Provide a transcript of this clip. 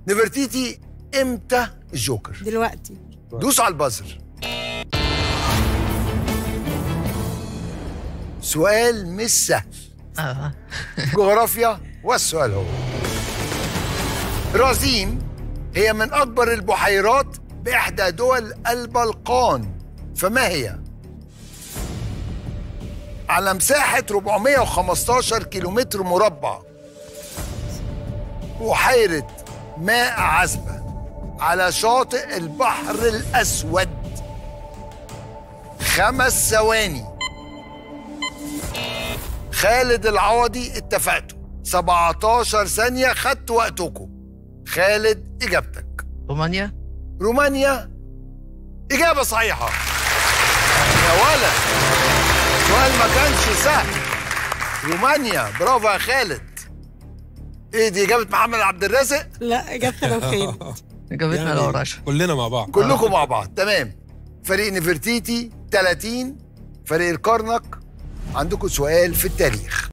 نفرتيتي امتى الجوكر دلوقتي دوس على البازر سؤال مش سهل اه جغرافيا والسؤال هو رازين هي من أكبر البحيرات بإحدى دول البلقان فما هي؟ على مساحة 415 كيلومتر مربع بحيرة ماء عذبة على شاطئ البحر الأسود خمس ثواني خالد العوضي اتفقتوا 17 ثانية خدت وقتكم خالد إجابتك رومانيا رومانيا إجابة صحيحة يا ولد سؤال ما كانش سهل رومانيا برافو يا خالد ايه دي إجابة محمد عبد الرازق لا اجابتي لو خالد جابتنا لو رشا كلنا مع بعض كلكم مع بعض تمام فريق نفرتيتي 30 فريق الكرنك عندكم سؤال في التاريخ